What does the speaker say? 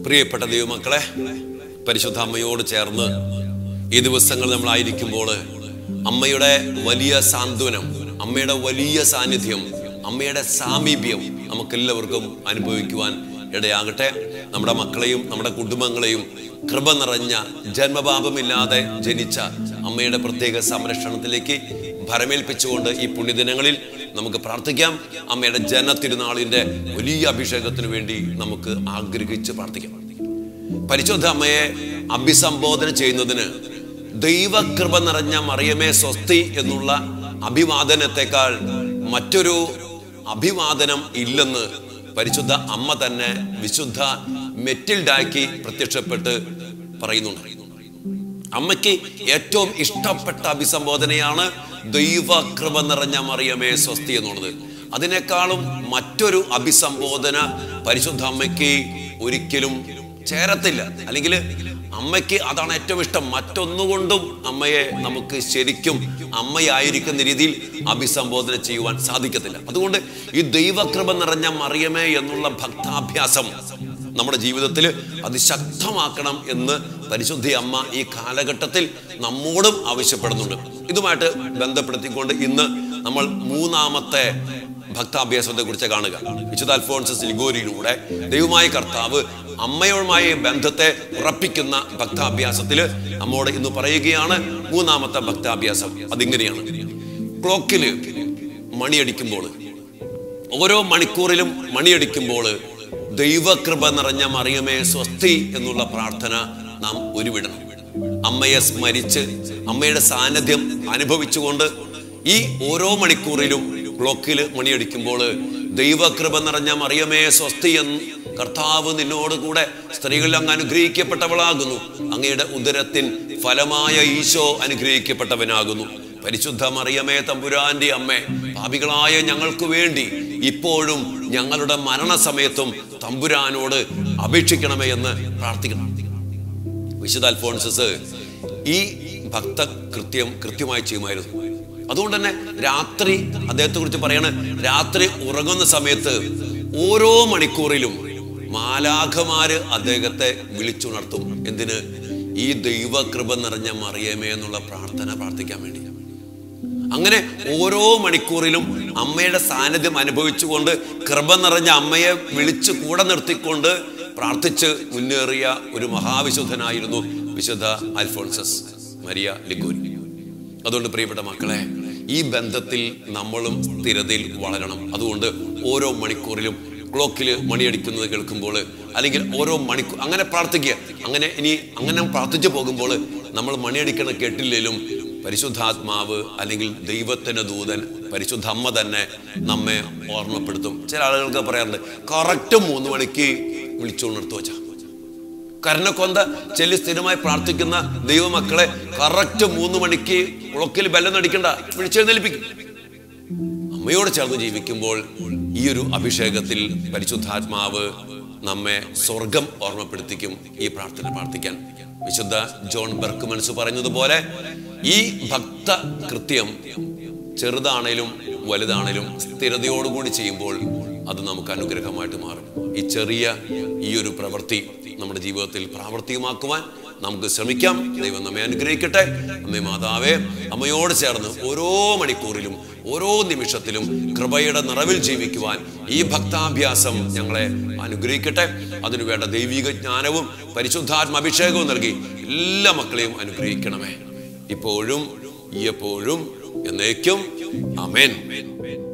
പ്രിയപ്പെട്ട ദൈവമക്കളെ പരിശുദ്ധ അമ്മയോട് ചേർന്ന് ഈ ദിവസങ്ങൾ നമ്മളായിരിക്കുമ്പോൾ അമ്മയുടെ വലിയ സാന്ത്വനം അമ്മയുടെ വലിയ സാന്നിധ്യം അമ്മയുടെ സാമീപ്യം നമുക്കെല്ലാവർക്കും അനുഭവിക്കുവാൻ ഇടയാകട്ടെ നമ്മുടെ മക്കളെയും നമ്മുടെ കുടുംബങ്ങളെയും കൃപ നിറഞ്ഞ ജന്മപാപമില്ലാതെ ജനിച്ച അമ്മയുടെ പ്രത്യേക സംരക്ഷണത്തിലേക്ക് ഭരമേൽപ്പിച്ചുകൊണ്ട് ഈ പുണ്യദിനങ്ങളിൽ നമുക്ക് പ്രാർത്ഥിക്കാം അമ്മയുടെ ജനത്തിരുനാളിന്റെ വലിയ അഭിഷേകത്തിന് വേണ്ടി നമുക്ക് ആഗ്രഹിച്ച് പ്രാർത്ഥിക്കാം പരിശുദ്ധ അമ്മയെ അഭിസംബോധന ചെയ്യുന്നതിന് ദൈവകൃപ നിറഞ്ഞ മറിയമേ സ്വസ്തി എന്നുള്ള അഭിവാദനത്തെക്കാൾ മറ്റൊരു അഭിവാദനം ഇല്ലെന്ന് പരിശുദ്ധ അമ്മ തന്നെ വിശുദ്ധ മെറ്റിൽഡാക്കി പ്രത്യക്ഷപ്പെട്ട് പറയുന്നുണ്ട് അമ്മയ്ക്ക് ഏറ്റവും ഇഷ്ടപ്പെട്ട അഭിസംബോധനയാണ് ദൈവകൃപ നിറഞ്ഞ മറിയമേ സ്വസ്തി എന്നുള്ളത് അതിനേക്കാളും മറ്റൊരു അഭിസംബോധന പരിശുദ്ധ അമ്മയ്ക്ക് ഒരിക്കലും ചേരത്തില്ല അല്ലെങ്കിൽ അമ്മയ്ക്ക് അതാണ് ഏറ്റവും ഇഷ്ടം മറ്റൊന്നുകൊണ്ടും അമ്മയെ നമുക്ക് ശരിക്കും അമ്മയായിരിക്കുന്ന രീതിയിൽ അഭിസംബോധന ചെയ്യുവാൻ സാധിക്കത്തില്ല അതുകൊണ്ട് ഈ ദൈവകൃപ നിറഞ്ഞ മറിയമേ എന്നുള്ള ഭക്താഭ്യാസം നമ്മുടെ ജീവിതത്തിൽ അതിശക്തമാക്കണം എന്ന് പരിശുദ്ധി അമ്മ ഈ കാലഘട്ടത്തിൽ നമ്മോടും ആവശ്യപ്പെടുന്നുണ്ട് ഇതുമായിട്ട് ബന്ധപ്പെടുത്തിക്കൊണ്ട് ഇന്ന് നമ്മൾ മൂന്നാമത്തെ ഭക്താഭ്യാസത്തെ കുറിച്ച് കാണുക വിശുദ്ധ അൽഫോൺസസ് ലിഗോരിയിലൂടെ ദൈവമായ കർത്താവ് അമ്മയുമായി ബന്ധത്തെ ഉറപ്പിക്കുന്ന ഭക്താഭ്യാസത്തിൽ നമ്മോട് ഇന്ന് പറയുകയാണ് മൂന്നാമത്തെ ഭക്താഭ്യാസം അതിങ്ങനെയാണ് ക്ലോക്കില് മണിയടിക്കുമ്പോൾ ഓരോ മണിക്കൂറിലും മണിയടിക്കുമ്പോൾ ദൈവകൃപ നിറഞ്ഞ മറിയമേ സ്വസ്തി എന്നുള്ള പ്രാർത്ഥന നാം ഉരുവിടണം അമ്മയെ സ്മരിച്ച് അമ്മയുടെ സാന്നിധ്യം അനുഭവിച്ചുകൊണ്ട് ഈ ഓരോ മണിക്കൂറിലും ക്ലോക്കിൽ മണിയടിക്കുമ്പോൾ ദൈവകൃപ നിറഞ്ഞ മറിയമേ സ്വസ്തി എന്ന് കർത്താവ് നിന്നോട് കൂടെ സ്ത്രീകളിൽ അങ്ങ് അനുഗ്രഹിക്കപ്പെട്ടവളാകുന്നു അങ്ങയുടെ ഉദരത്തിൻ ഫലമായ ഈശോ അനുഗ്രഹിക്കപ്പെട്ടവനാകുന്നു പരിശുദ്ധ മറിയമേ തമ്പുരാന്റെ അമ്മേ പാപികളായ ഞങ്ങൾക്ക് വേണ്ടി ഇപ്പോഴും ഞങ്ങളുടെ മരണസമയത്തും തമ്പുരാനോട് അപേക്ഷിക്കണമേ എന്ന് പ്രാർത്ഥിക്കണം വിശുദ്ധ അൽഫോൺസസ് ഈ ഭക്ത കൃത്യം കൃത്യമായി ചെയ്യുമായിരുന്നു അതുകൊണ്ട് തന്നെ രാത്രി അദ്ദേഹത്തെ കുറിച്ച് പറയാണ് രാത്രി ഉറങ്ങുന്ന സമയത്ത് ഓരോ മണിക്കൂറിലും മാലാഖമാര് അദ്ദേഹത്തെ വിളിച്ചുണർത്തും എന്തിന് ഈ ദൈവകൃപ നിറഞ്ഞ മറിയമേ എന്നുള്ള പ്രാർത്ഥന പ്രാർത്ഥിക്കാൻ വേണ്ടി അങ്ങനെ ഓരോ മണിക്കൂറിലും അമ്മയുടെ സാന്നിധ്യം അനുഭവിച്ചുകൊണ്ട് കൃപ നിറഞ്ഞ അമ്മയെ വിളിച്ച് കൂടെ നിർത്തിക്കൊണ്ട് പ്രാർത്ഥിച്ച് മുന്നേറിയ ഒരു മഹാവിശുദ്ധനായിരുന്നു വിശുദ്ധ അൽഫോൺസസ് മരിയ ലിഗോരി അതുകൊണ്ട് പ്രിയപ്പെട്ട മക്കളെ ഈ ബന്ധത്തിൽ നമ്മളും സ്ഥിരതയിൽ വളരണം അതുകൊണ്ട് ഓരോ മണിക്കൂറിലും ക്ലോക്കിൽ മണിയടിക്കുന്നത് കേൾക്കുമ്പോൾ അല്ലെങ്കിൽ ഓരോ മണിക്കൂർ അങ്ങനെ പ്രാർത്ഥിക്കുക അങ്ങനെ ഇനി അങ്ങനെ പ്രാർത്ഥിച്ചു പോകുമ്പോൾ നമ്മൾ മണിയടിക്കണ കേട്ടില്ലെങ്കിലും പരിശുദ്ധാത്മാവ് അല്ലെങ്കിൽ ദൈവത്തിന്റെ ദൂതൻ പരിശുദ്ധ അമ്മ തന്നെ നമ്മെ ഓർമ്മപ്പെടുത്തും ചില ആളുകൾക്ക് പറയാറുണ്ട് കറക്റ്റ് മൂന്ന് മണിക്ക് വിളിച്ചുകൊണ്ടിടത്ത് വെച്ചാ കർണക്കൊന്ത ചെല്ലി സ്ഥിരമായി പ്രാർത്ഥിക്കുന്ന ദൈവമക്കളെ കറക്റ്റ് മൂന്ന് മണിക്ക് ഉളക്കിൽ ബെല്ലം നടിക്കണ്ട വിളിച്ചെഴുന്നേൽപ്പിക്കും അമ്മയോട് ചേർന്ന് ജീവിക്കുമ്പോൾ ഈ ഒരു അഭിഷേകത്തിൽ പരിശുദ്ധാത്മാവ് നമ്മെ സ്വർഗം ഓർമ്മപ്പെടുത്തിക്കും ഈ പ്രാർത്ഥന പ്രാർത്ഥിക്കാൻ വിശുദ്ധ ജോൺ ബെർക്കുമൻസ് പറഞ്ഞതുപോലെ ഈ ഭക്ത കൃത്യം ചെറുതാണേലും വലുതാണേലും സ്ഥിരതയോടുകൂടി ചെയ്യുമ്പോൾ അത് നമുക്ക് അനുഗ്രഹമായിട്ട് മാറും ഈ ചെറിയ ഈ ഒരു പ്രവൃത്തി നമ്മുടെ ജീവിതത്തിൽ പ്രാവർത്തികമാക്കുവാൻ നമുക്ക് ശ്രമിക്കാം ദൈവം നമ്മെ അനുഗ്രഹിക്കട്ടെ അമ്മേ മാതാവേ അമ്മയോട് ചേർന്ന് ഓരോ മണിക്കൂറിലും ഓരോ നിമിഷത്തിലും കൃപയുടെ നിറവിൽ ജീവിക്കുവാൻ ഈ ഭക്താഭ്യാസം ഞങ്ങളെ അനുഗ്രഹിക്കട്ടെ അതിനുവേണ്ട ദൈവിക ജ്ഞാനവും പരിശുദ്ധാത്മാഭിഷേകവും നൽകി എല്ലാ മക്കളെയും അനുഗ്രഹിക്കണമേ ഇപ്പോഴും എപ്പോഴും എന്നേക്കും അമേൻ